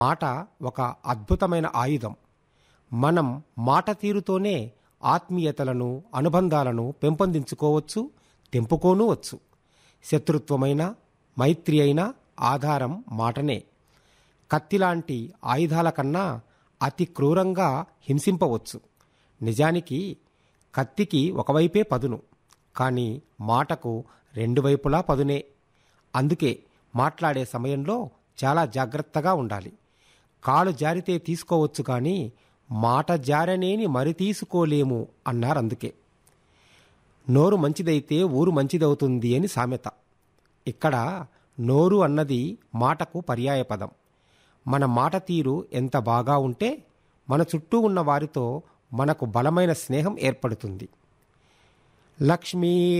మాట ఒక అద్భుతమైన ఆయుధం మనం మాట తీరుతోనే ఆత్మీయతలను అనుబంధాలను పెంపొందించుకోవచ్చు తెంపుకోనూ వచ్చు శత్రుత్వమైన మైత్రి అయిన ఆధారం మాటనే కత్తిలాంటి ఆయుధాల కన్నా అతి క్రూరంగా హింసింపవచ్చు నిజానికి కత్తికి ఒకవైపే పదును కానీ మాటకు రెండు వైపులా పదునే అందుకే మాట్లాడే సమయంలో చాలా జాగ్రత్తగా ఉండాలి కాలు జారితే తీసుకోవచ్చు కానీ మాట జారనేని మరి తీసుకోలేము అన్నారు అందుకే నోరు మంచిదైతే ఊరు మంచిదవుతుంది అని సామెత ఇక్కడ నోరు అన్నది మాటకు పర్యాయపదం మన మాట తీరు ఎంత బాగా ఉంటే మన చుట్టూ ఉన్న వారితో మనకు బలమైన స్నేహం ఏర్పడుతుంది లక్ష్మీ